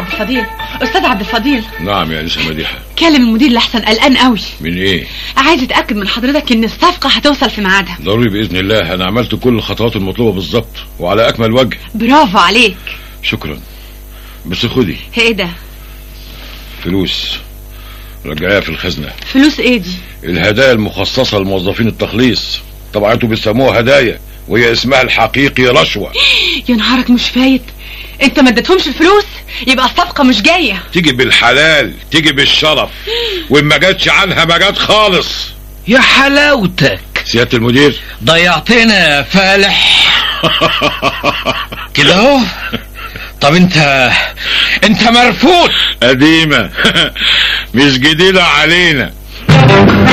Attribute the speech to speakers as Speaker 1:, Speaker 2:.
Speaker 1: عبد الفضيل استاذ عبد الفضيل
Speaker 2: نعم يا انسه مديحه
Speaker 1: كلم المدير لحسن قلقان قوي
Speaker 2: من ايه
Speaker 1: عايز اتاكد من حضرتك ان الصفقه هتوصل في ميعادها
Speaker 2: ضروري باذن الله انا عملت كل الخطوات المطلوبه بالظبط وعلى اكمل وجه
Speaker 1: برافو عليك
Speaker 2: شكرا بس خدي
Speaker 1: ايه ده
Speaker 2: فلوس رجعيها في الخزنه
Speaker 1: فلوس ايه دي
Speaker 2: الهدايا المخصصه لموظفين التخليص طبعا انتوا بتسموها هدايا وهي اسمها الحقيقي رشوه
Speaker 1: يا نهارك مش فايت انت ما اديتهمش الفلوس يبقى الصفقه مش جايه
Speaker 2: تيجي بالحلال تيجي بالشرف وان ما جاتش عنها ما جات خالص
Speaker 3: يا حلاوتك
Speaker 2: سياده المدير
Speaker 3: ضيعتنا يا فالح كده اهو طب انت انت مرفوض
Speaker 2: قديمه مش جديده علينا